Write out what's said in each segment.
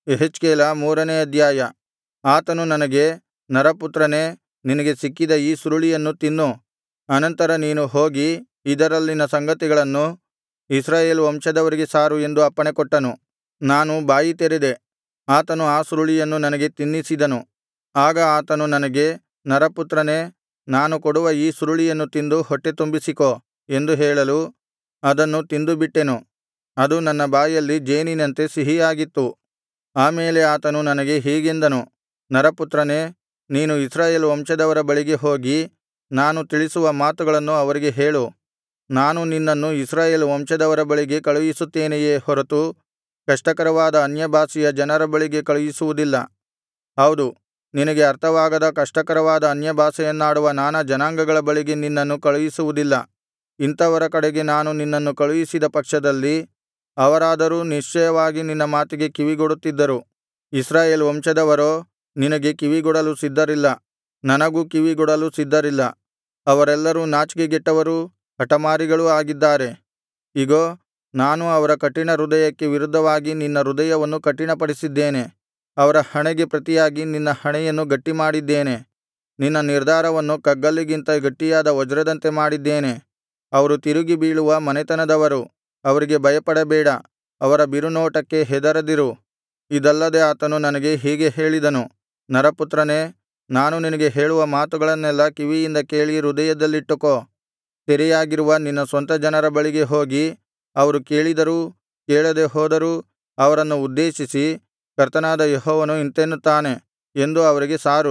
ಯೆಹೆಜ್ಕೇಲ ಮೂರನೇ ಅಧ್ಯಾಯ ಆತನು ನನಗೆ ನರಪುತ್ರನೇ ನಿನಗೆ ಸಿಕ್ಕಿದ ಈ ಸುರುಳಿಯನ್ನು ತಿನ್ನು ಅನಂತರ ನೀನು ಹೋಗಿ ಇದರಲ್ಲಿನ ಸಂಗತಿಗಳನ್ನು ಇಸ್ರಾಯೇಲ್ ವಂಶದವರಿಗೆ ಸಾರು ಎಂದು ಅಪ್ಪಣೆಕೊಟ್ಟನು ನಾನು ಬಾಯಿ ತೆರೆದೆ ಆತನು ಆ ಸುರುಳಿಯನ್ನು ನನಗೆ ತಿನ್ನಿಸಿದನು ಆಗ ಆತನು ನನಗೆ ನರಪುತ್ರನೇ ನಾನು ಕೊಡುವ ಈ ಸುರುಳಿಯನ್ನು ತಿಂದು ಹೊಟ್ಟೆ ತುಂಬಿಸಿಕೋ ಎಂದು ಹೇಳಲು ಅದನ್ನು ತಿಂದುಬಿಟ್ಟೆನು ಅದು ನನ್ನ ಬಾಯಲ್ಲಿ ಜೇನಿನಂತೆ ಸಿಹಿಯಾಗಿತ್ತು ಆಮೇಲೆ ಆತನು ನನಗೆ ಹೀಗೆಂದನು ನರಪುತ್ರನೇ ನೀನು ಇಸ್ರಾಯೇಲ್ ವಂಶದವರ ಬಳಿಗೆ ಹೋಗಿ ನಾನು ತಿಳಿಸುವ ಮಾತುಗಳನ್ನು ಅವರಿಗೆ ಹೇಳು ನಾನು ನಿನ್ನನ್ನು ಇಸ್ರಾಯೇಲ್ ವಂಶದವರ ಬಳಿಗೆ ಕಳುಹಿಸುತ್ತೇನೆಯೇ ಹೊರತು ಕಷ್ಟಕರವಾದ ಅನ್ಯಭಾಷೆಯ ಜನರ ಬಳಿಗೆ ಕಳುಹಿಸುವುದಿಲ್ಲ ಹೌದು ನಿನಗೆ ಅರ್ಥವಾಗದ ಕಷ್ಟಕರವಾದ ಅನ್ಯಭಾಷೆಯನ್ನಾಡುವ ನಾನಾ ಜನಾಂಗಗಳ ಬಳಿಗೆ ನಿನ್ನನ್ನು ಕಳುಹಿಸುವುದಿಲ್ಲ ಇಂಥವರ ಕಡೆಗೆ ನಾನು ನಿನ್ನನ್ನು ಕಳುಹಿಸಿದ ಪಕ್ಷದಲ್ಲಿ ಅವರಾದರೂ ನಿಶ್ಚಯವಾಗಿ ನಿನ್ನ ಮಾತಿಗೆ ಕಿವಿಗೊಡುತ್ತಿದ್ದರು ಇಸ್ರಾಯೇಲ್ ವಂಶದವರೋ ನಿನಗೆ ಕಿವಿಗೊಡಲು ಸಿದ್ಧರಿಲ್ಲ ನನಗೂ ಕಿವಿಗೊಡಲು ಸಿದ್ಧರಿಲ್ಲ ಅವರೆಲ್ಲರೂ ನಾಚಿಕೆಗೆಟ್ಟವರೂ ಹಠಮಾರಿಗಳೂ ಆಗಿದ್ದಾರೆ ಇಗೋ ನಾನು ಅವರ ಕಠಿಣ ಹೃದಯಕ್ಕೆ ವಿರುದ್ಧವಾಗಿ ನಿನ್ನ ಹೃದಯವನ್ನು ಕಠಿಣಪಡಿಸಿದ್ದೇನೆ ಅವರ ಹಣೆಗೆ ಪ್ರತಿಯಾಗಿ ನಿನ್ನ ಹಣೆಯನ್ನು ಗಟ್ಟಿಮಾಡಿದ್ದೇನೆ ನಿನ್ನ ನಿರ್ಧಾರವನ್ನು ಕಗ್ಗಲ್ಲಿಗಿಂತ ಗಟ್ಟಿಯಾದ ವಜ್ರದಂತೆ ಮಾಡಿದ್ದೇನೆ ಅವರು ತಿರುಗಿ ಬೀಳುವ ಮನೆತನದವರು ಅವರಿಗೆ ಭಯಪಡಬೇಡ ಅವರ ಬಿರುನೋಟಕ್ಕೆ ಹೆದರದಿರು ಇದಲ್ಲದೆ ಆತನು ನನಗೆ ಹೀಗೆ ಹೇಳಿದನು ನರಪುತ್ರನೇ ನಾನು ನಿನಗೆ ಹೇಳುವ ಮಾತುಗಳನ್ನೆಲ್ಲಾ ಕಿವಿಯಿಂದ ಕೇಳಿ ಹೃದಯದಲ್ಲಿಟ್ಟುಕೋ ಸೆರೆಯಾಗಿರುವ ನಿನ್ನ ಸ್ವಂತ ಜನರ ಬಳಿಗೆ ಹೋಗಿ ಅವರು ಕೇಳಿದರೂ ಕೇಳದೆ ಹೋದರೂ ಅವರನ್ನು ಉದ್ದೇಶಿಸಿ ಕರ್ತನಾದ ಯೆಹೋವನು ಇಂತೆನ್ನುತ್ತಾನೆ ಎಂದು ಅವರಿಗೆ ಸಾರು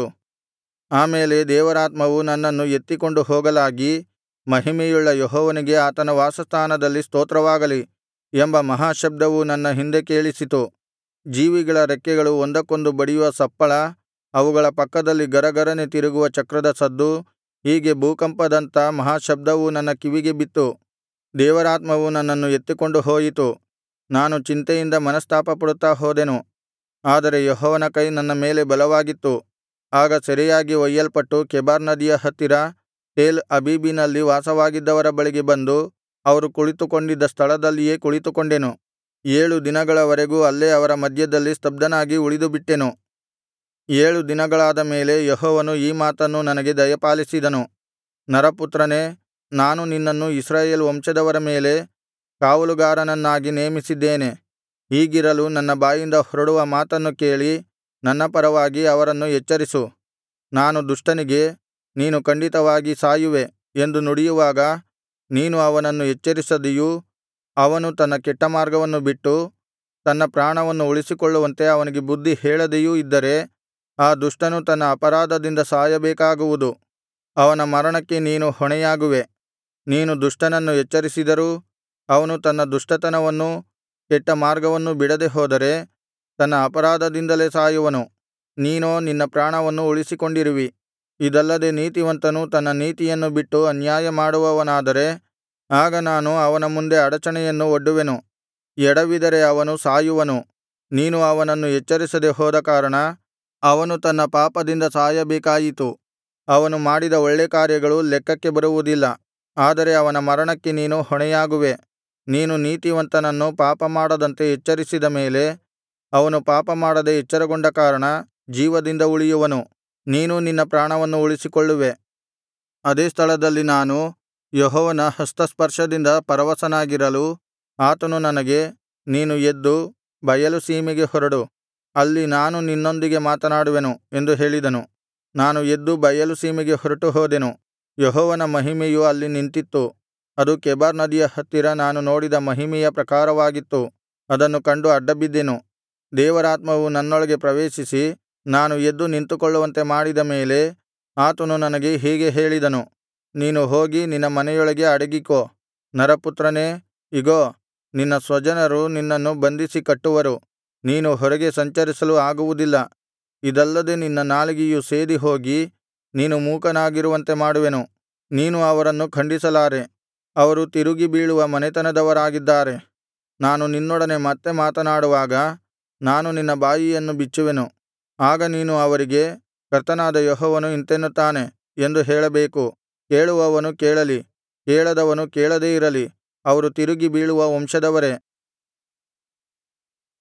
ಆಮೇಲೆ ದೇವರಾತ್ಮವು ನನ್ನನ್ನು ಎತ್ತಿಕೊಂಡು ಹೋಗಲಾಗಿ ಮಹಿಮೆಯುಳ್ಳ ಯೆಹೋವನಿಗೆ ಆತನ ವಾಸಸ್ಥಾನದಲ್ಲಿ ಸ್ತೋತ್ರವಾಗಲಿ ಎಂಬ ಮಹಾಶಬ್ದವು ನನ್ನ ಹಿಂದೆ ಕೇಳಿಸಿತು ಜೀವಿಗಳ ರೆಕ್ಕೆಗಳು ಒಂದಕ್ಕೊಂದು ಬಡಿಯುವ ಸಪ್ಪಳ ಅವುಗಳ ಪಕ್ಕದಲ್ಲಿ ಗರಗರನೆ ತಿರುಗುವ ಚಕ್ರದ ಸದ್ದು ಹೀಗೆ ಭೂಕಂಪದಂಥ ಮಹಾಶಬ್ದವು ನನ್ನ ಕಿವಿಗೆ ಬಿತ್ತು ದೇವರಾತ್ಮವು ನನ್ನನ್ನು ಎತ್ತಿಕೊಂಡು ಹೋಯಿತು ನಾನು ಚಿಂತೆಯಿಂದ ಮನಸ್ತಾಪಪಡುತ್ತಾ ಹೋದೆನು ಆದರೆ ಯೆಹೋವನ ಕೈ ನನ್ನ ಮೇಲೆ ಬಲವಾಗಿತ್ತು ಆಗ ಸೆರೆಯಾಗಿ ಒಯ್ಯಲ್ಪಟ್ಟು ಕೆಬಾರ್ ನದಿಯ ಹತ್ತಿರ ಟೇಲ್ ಅಬೀಬಿನಲ್ಲಿ ವಾಸವಾಗಿದ್ದವರ ಬಳಿಗೆ ಬಂದು ಅವರು ಕುಳಿತುಕೊಂಡಿದ್ದ ಸ್ಥಳದಲ್ಲಿಯೇ ಕುಳಿತುಕೊಂಡೆನು ಏಳು ದಿನಗಳವರೆಗೂ ಅಲ್ಲೇ ಅವರ ಮಧ್ಯದಲ್ಲಿ ಸ್ತಬ್ಧನಾಗಿ ಉಳಿದುಬಿಟ್ಟೆನು ಏಳು ದಿನಗಳಾದ ಮೇಲೆ ಯೆಹೋವನು ಈ ಮಾತನ್ನು ನನಗೆ ದಯಪಾಲಿಸಿದನು ನರಪುತ್ರನೇ ನಾನು ನಿನ್ನನ್ನು ಇಸ್ರಾಯೇಲ್ ವಂಶದವರ ಮೇಲೆ ಕಾವಲುಗಾರನನ್ನಾಗಿ ನೇಮಿಸಿದ್ದೇನೆ ಹೀಗಿರಲು ನನ್ನ ಬಾಯಿಂದ ಹೊರಡುವ ಮಾತನ್ನು ಕೇಳಿ ನನ್ನ ಪರವಾಗಿ ಅವರನ್ನು ಎಚ್ಚರಿಸು ನಾನು ದುಷ್ಟನಿಗೆ ನೀನು ಖಂಡಿತವಾಗಿ ಸಾಯುವೆ ಎಂದು ನುಡಿಯುವಾಗ ನೀನು ಅವನನ್ನು ಎಚ್ಚರಿಸದೆಯೂ ಅವನು ತನ್ನ ಕೆಟ್ಟ ಮಾರ್ಗವನ್ನು ಬಿಟ್ಟು ತನ್ನ ಪ್ರಾಣವನ್ನು ಉಳಿಸಿಕೊಳ್ಳುವಂತೆ ಅವನಿಗೆ ಬುದ್ಧಿ ಹೇಳದೆಯೂ ಇದ್ದರೆ ಆ ದುಷ್ಟನು ತನ್ನ ಅಪರಾಧದಿಂದ ಸಾಯಬೇಕಾಗುವುದು ಅವನ ಮರಣಕ್ಕೆ ನೀನು ಹೊಣೆಯಾಗುವೆ ನೀನು ದುಷ್ಟನನ್ನು ಎಚ್ಚರಿಸಿದರೂ ಅವನು ತನ್ನ ದುಷ್ಟತನವನ್ನೂ ಕೆಟ್ಟ ಮಾರ್ಗವನ್ನೂ ಬಿಡದೆ ಹೋದರೆ ತನ್ನ ಅಪರಾಧದಿಂದಲೇ ಸಾಯುವನು ನೀನೋ ನಿನ್ನ ಪ್ರಾಣವನ್ನು ಉಳಿಸಿಕೊಂಡಿರುವಿ ಇದಲ್ಲದೆ ನೀತಿವಂತನು ತನ್ನ ನೀತಿಯನ್ನು ಬಿಟ್ಟು ಅನ್ಯಾಯ ಮಾಡುವವನಾದರೆ ಆಗ ನಾನು ಅವನ ಮುಂದೆ ಅಡಚಣೆಯನ್ನು ಒಡ್ಡುವೆನು ಎಡವಿದರೆ ಅವನು ಸಾಯುವನು ನೀನು ಅವನನ್ನು ಎಚ್ಚರಿಸದೆ ಹೋದ ಕಾರಣ ಅವನು ತನ್ನ ಪಾಪದಿಂದ ಸಾಯಬೇಕಾಯಿತು ಅವನು ಮಾಡಿದ ಒಳ್ಳೇ ಕಾರ್ಯಗಳು ಲೆಕ್ಕಕ್ಕೆ ಬರುವುದಿಲ್ಲ ಆದರೆ ಅವನ ಮರಣಕ್ಕೆ ನೀನು ಹೊಣೆಯಾಗುವೆ ನೀನು ನೀತಿವಂತನನ್ನು ಪಾಪಮಾಡದಂತೆ ಎಚ್ಚರಿಸಿದ ಮೇಲೆ ಅವನು ಪಾಪಮಾಡದೆ ಎಚ್ಚರಗೊಂಡ ಕಾರಣ ಜೀವದಿಂದ ಉಳಿಯುವನು ನೀನೂ ನಿನ್ನ ಪ್ರಾಣವನ್ನು ಉಳಿಸಿಕೊಳ್ಳುವೆ ಅದೇ ಸ್ಥಳದಲ್ಲಿ ನಾನು ಯೆಹೋವನ ಹಸ್ತಸ್ಪರ್ಶದಿಂದ ಪರವಶನಾಗಿರಲು ಆತನು ನನಗೆ ನೀನು ಎದ್ದು ಬಯಲು ಸೀಮೆಗೆ ಹೊರಡು ಅಲ್ಲಿ ನಾನು ನಿನ್ನೊಂದಿಗೆ ಮಾತನಾಡುವೆನು ಎಂದು ಹೇಳಿದನು ನಾನು ಎದ್ದು ಬಯಲು ಸೀಮೆಗೆ ಹೊರಟು ಹೋದೆನು ಯೆಹೋವನ ಮಹಿಮೆಯು ಅಲ್ಲಿ ನಿಂತಿತ್ತು ಅದು ಕೆಬಾರ್ ನದಿಯ ಹತ್ತಿರ ನಾನು ನೋಡಿದ ಮಹಿಮೆಯ ಪ್ರಕಾರವಾಗಿತ್ತು ಅದನ್ನು ಕಂಡು ಅಡ್ಡಬಿದ್ದೆನು ದೇವರಾತ್ಮವು ನನ್ನೊಳಗೆ ಪ್ರವೇಶಿಸಿ ನಾನು ಎದ್ದು ನಿಂತುಕೊಳ್ಳುವಂತೆ ಮಾಡಿದ ಮೇಲೆ ಆತನು ನನಗೆ ಹೀಗೆ ಹೇಳಿದನು ನೀನು ಹೋಗಿ ನಿನ್ನ ಮನೆಯೊಳಗೆ ಅಡಗಿಕೋ ನರಪುತ್ರನೇ ಇಗೋ ನಿನ್ನ ಸ್ವಜನರು ನಿನ್ನನ್ನು ಬಂಧಿಸಿ ಕಟ್ಟುವರು ನೀನು ಹೊರಗೆ ಸಂಚರಿಸಲು ಆಗುವುದಿಲ್ಲ ಇದಲ್ಲದೆ ನಿನ್ನ ನಾಲಿಗೆಯು ಸೇದಿ ಹೋಗಿ ನೀನು ಮೂಕನಾಗಿರುವಂತೆ ಮಾಡುವೆನು ನೀನು ಅವರನ್ನು ಖಂಡಿಸಲಾರೆ ಅವರು ತಿರುಗಿ ಬೀಳುವ ಮನೆತನದವರಾಗಿದ್ದಾರೆ ನಾನು ನಿನ್ನೊಡನೆ ಮತ್ತೆ ಮಾತನಾಡುವಾಗ ನಾನು ನಿನ್ನ ಬಾಯಿಯನ್ನು ಬಿಚ್ಚುವೆನು ಆಗ ನೀನು ಅವರಿಗೆ ಕರ್ತನಾದ ಯೆಹೋವನು ಇಂತೆನ್ನುತ್ತಾನೆ ಎಂದು ಹೇಳಬೇಕು ಕೇಳುವವನು ಕೇಳಲಿ ಕೇಳದವನು ಕೇಳದೇ ಇರಲಿ ಅವರು ತಿರುಗಿ ಬೀಳುವ ವಂಶದವರೇ